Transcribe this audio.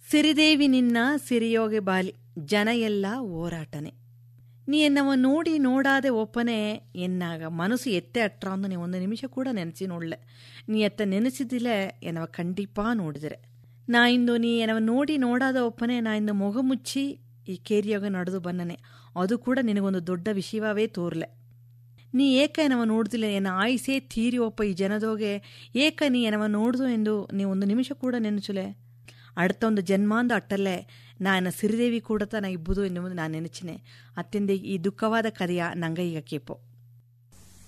ಸಿರಿದೇವಿ ನಿನ್ನ ಸಿರಿಯೋಗೆ ಬಾಲಿ ಜನ ಎಲ್ಲ ಓರಾಟನೆ ನೀ ಎನ್ನವ ನೋಡಿ ನೋಡಾದೆ ಒಪ್ಪನೆ ಎನ್ನಾಗ ಮನಸ್ಸು ಎತ್ತೆ ಅಟ್ರ ಅಂದು ನೀ ಒಂದು ನಿಮಿಷ ಕೂಡ ನೆನೆಸಿ ನೋಡ್ಲೆ ನೀ ಎತ್ತ ನೆನೆಸಿದಿಲ್ಲ ಎನ್ನವ ಖಂಡಿಪಾ ನೋಡಿದರೆ ನಾ ಇಂದು ನೀ ಎನ್ನವ ನೋಡಿ ನೋಡಾದ ಒಪ್ಪನೆ ನಾ ಇಂದು ಮೊಗ ಮುಚ್ಚಿ ಈ ಕೇರಿಯೋಗ ನಡೆದು ಬನ್ನನೆ ಅದು ಕೂಡ ನಿನಗೊಂದು ದೊಡ್ಡ ವಿಷಯವೇ ತೋರ್ಲೆ ನೀ ಏಕ ಏನವ ನೋಡ್ದಿಲ್ಲ ಎನ್ನ ಆಯ್ಸೇ ತೀರಿ ಒಪ್ಪ ಈ ಜನದೋಗೆ ಏಕ ನೀ ಏನವ ನೋಡ್ದು ಎಂದು ನೀ ಒಂದು ನಿಮಿಷ ಕೂಡ ನೆನಚುಲೆ അടുത്ത ಒಂದು ಜನ್ಮಾಂದ ಅಟ್ಟಲ್ಲೇ ನಾನ ಸಿರಿದೇವಿ ಕೂಡ ನಾ ಇಬ್ಬುದು ಎನ್ನುವುದು ನಾನು ನೆನಚಿನೆ ಅತ್ಯಂತ ಈ ದುಃಖವಾದ ಕಥೆಯ ನಂಗ ಈಗ ಕೇಪೋ